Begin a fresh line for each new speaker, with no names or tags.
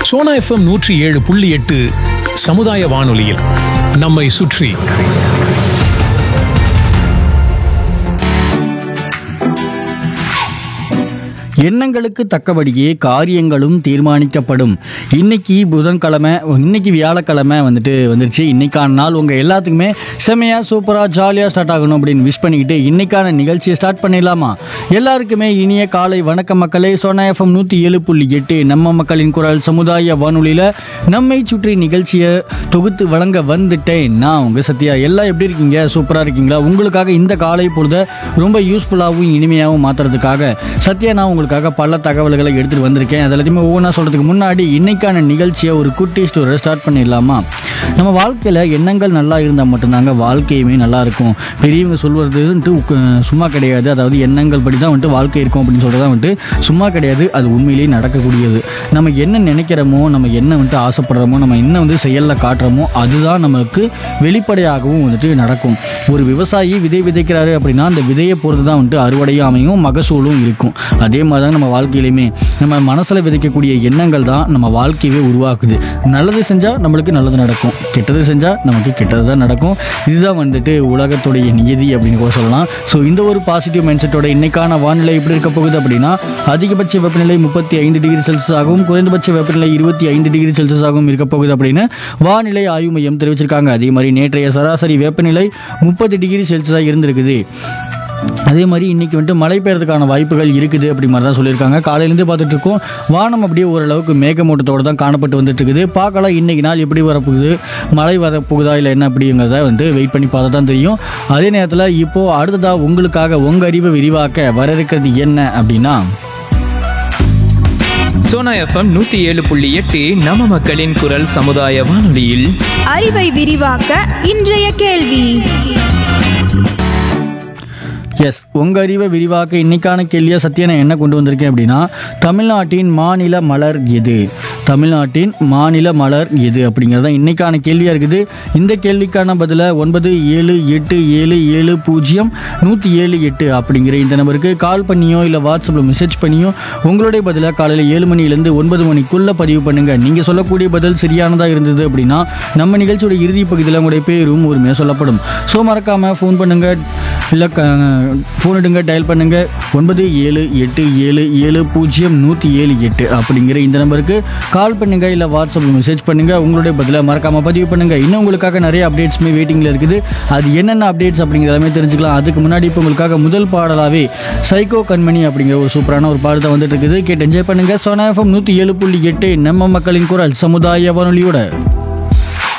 Sona FM நூற்றி ஏழு புள்ளி எட்டு சமுதாய வானொலியில் நம்மை சுற்றி
எண்ணங்களுக்கு தக்கபடியே காரியங்களும் தீர்மானிக்கப்படும் இன்னைக்கு புதன்கிழமை இன்னைக்கு வியாழக்கிழமை வந்துட்டு வந்துருச்சு இன்னைக்கான நாள் உங்கள் எல்லாத்துக்குமே செமையாக சூப்பராக ஜாலியாக ஸ்டார்ட் ஆகணும் அப்படின்னு விஷ் பண்ணிக்கிட்டு இன்னைக்கான நிகழ்ச்சியை ஸ்டார்ட் பண்ணிடலாமா எல்லாருக்குமே இனிய காலை வணக்கம் மக்களே சோனா எஃப்எம் நூற்றி ஏழு புள்ளி எட்டு நம்ம மக்களின் குரல் சமுதாய வானொலியில் நம்மை சுற்றி நிகழ்ச்சியை தொகுத்து வழங்க வந்துட்டேன் நான் உங்கள் சத்யா எல்லாம் எப்படி இருக்கீங்க சூப்பராக இருக்கீங்களா உங்களுக்காக இந்த காலை பொழுத ரொம்ப யூஸ்ஃபுல்லாகவும் இனிமையாகவும் மாற்றுறதுக்காக சத்யா நான் உங்களுக்காக பல தகவல்களை எடுத்துகிட்டு வந்திருக்கேன் அது எல்லாத்தையுமே ஒவ்வொன்றா சொல்கிறதுக்கு முன்னாடி இன்னைக்கான நிகழ்ச்சியை ஒரு குட்டி ஸ்டோரை ஸ்டார்ட் பண்ணிடலாமா நம்ம வாழ்க்கையில் எண்ணங்கள் நல்லா இருந்தால் மட்டும்தாங்க வாழ்க்கையுமே நல்லா இருக்கும் பெரியவங்க சொல்வதுன்ட்டு உக்க- சும்மா கிடையாது அதாவது எண்ணங்கள் படி தான் வந்துட்டு வாழ்க்கை இருக்கும் அப்படின்னு சொல்கிறதா வந்துட்டு சும்மா கிடையாது அது உண்மையிலேயே நடக்கக்கூடியது நம்ம என்ன நினைக்கிறோமோ நம்ம என்ன வந்துட்டு ஆசைப்படுறோமோ நம்ம என்ன வந்து செயலில் காட்டுறோமோ அதுதான் நமக்கு வெளிப்படையாகவும் வந்துட்டு நடக்கும் ஒரு விவசாயி விதை விதைக்கிறாரு அப்படின்னா அந்த விதையை பொறுத்து தான் வந்துட்டு அறுவடையும் அமையும் மகசூலும் இருக்கும் அதே மாதிரி தான் நம்ம வாழ்க்கையிலையுமே நம்ம மனசில் விதைக்கக்கூடிய எண்ணங்கள் தான் நம்ம வாழ்க்கையவே உருவாக்குது நல்லது செஞ்சால் நம்மளுக்கு நல்லது நடக்கும் கெட்டது செஞ்சால் நமக்கு கெட்டது தான் நடக்கும் இதுதான் வந்துட்டு உலகத்துடைய நியதி அப்படின்னு கூட சொல்லலாம் ஸோ இந்த ஒரு பாசிட்டிவ் மைண்ட் செட்டோட இன்னைக்கான வானிலை எப்படி இருக்க போகுது அப்படின்னா அதிகபட்ச வெப்பநிலை முப்பத்தி ஐந்து டிகிரி செல்சியஸ் ஆகவும் குறைந்தபட்ச வெப்பநிலை இருபத்தி ஐந்து டிகிரி செல்சியஸ் ஆகவும் இருக்க போகுது அப்படின்னு வானிலை ஆய்வு மையம் தெரிவிச்சிருக்காங்க அதே மாதிரி நேற்றைய சராசரி வெப்பநிலை முப்பது டிகிரி செல்சியஸாக இருந்திருக்குது அதே மாதிரி இன்னைக்கு வந்துட்டு மழை பெய்யறதுக்கான வாய்ப்புகள் இருக்குது அப்படி மாதிரி தான் சொல்லியிருக்காங்க காலையிலேருந்து பார்த்துட்டு இருக்கோம் வானம் அப்படியே ஓரளவுக்கு மேகமூட்டத்தோடு தான் காணப்பட்டு வந்துட்டு இருக்குது பார்க்கலாம் இன்னைக்கு நாள் எப்படி வரப்போகுது மழை வரப்போகுதா இல்லை என்ன அப்படிங்கிறத வந்து வெயிட் பண்ணி பார்த்தா தான் தெரியும் அதே நேரத்தில் இப்போது அடுத்ததாக உங்களுக்காக உங்கள் அறிவை விரிவாக்க வர இருக்கிறது என்ன அப்படின்னா
சோனா எஃப்எம் நூத்தி ஏழு புள்ளி எட்டு நம்ம மக்களின் குரல் சமுதாய வானொலியில்
அறிவை விரிவாக்க இன்றைய கேள்வி
எஸ் உங்கள் அறிவை விரிவாக்க இன்னைக்கான கேள்வியாக சத்யா நான் என்ன கொண்டு வந்திருக்கேன் அப்படின்னா தமிழ்நாட்டின் மாநில மலர் எது தமிழ்நாட்டின் மாநில மலர் எது அப்படிங்கிறது தான் இன்னைக்கான கேள்வியாக இருக்குது இந்த கேள்விக்கான பதிலை ஒன்பது ஏழு எட்டு ஏழு ஏழு பூஜ்ஜியம் நூற்றி ஏழு எட்டு அப்படிங்கிற இந்த நம்பருக்கு கால் பண்ணியோ இல்லை வாட்ஸ்அப்பில் மெசேஜ் பண்ணியோ உங்களுடைய பதிலை காலையில் ஏழு மணிலேருந்து ஒன்பது மணிக்குள்ளே பதிவு பண்ணுங்கள் நீங்கள் சொல்லக்கூடிய பதில் சரியானதாக இருந்தது அப்படின்னா நம்ம நிகழ்ச்சியோட இறுதி பகுதியில் உங்களுடைய பேரும் உரிமையாக சொல்லப்படும் ஸோ மறக்காமல் ஃபோன் பண்ணுங்கள் இல்லை ஃபோன் எடுங்க டயல் பண்ணுங்க ஒன்பது ஏழு எட்டு ஏழு ஏழு பூஜ்ஜியம் நூற்றி ஏழு எட்டு அப்படிங்கிற இந்த நம்பருக்கு கால் பண்ணுங்க இல்லை வாட்ஸ்அப்பில் மெசேஜ் பண்ணுங்க உங்களுடைய பதிலை மறக்காம பதிவு பண்ணுங்க இன்னும் உங்களுக்காக நிறைய அப்டேட்ஸுமே வெயிட்டிங்கில் இருக்குது அது என்னென்ன அப்டேட்ஸ் அப்படிங்கிற எல்லாமே தெரிஞ்சுக்கலாம் அதுக்கு முன்னாடி இப்போ உங்களுக்காக முதல் பாடலாவே சைக்கோ கண்மணி அப்படிங்கிற ஒரு சூப்பரான ஒரு பாடத்தை வந்துட்டு இருக்குது கேட்டு என்ஜாய் பண்ணுங்க சோனா எஃப்எம் நூற்றி ஏழு புள்ளி எட்டு நம்ம மக்களின் குரல் சமுதாய வானொலியோட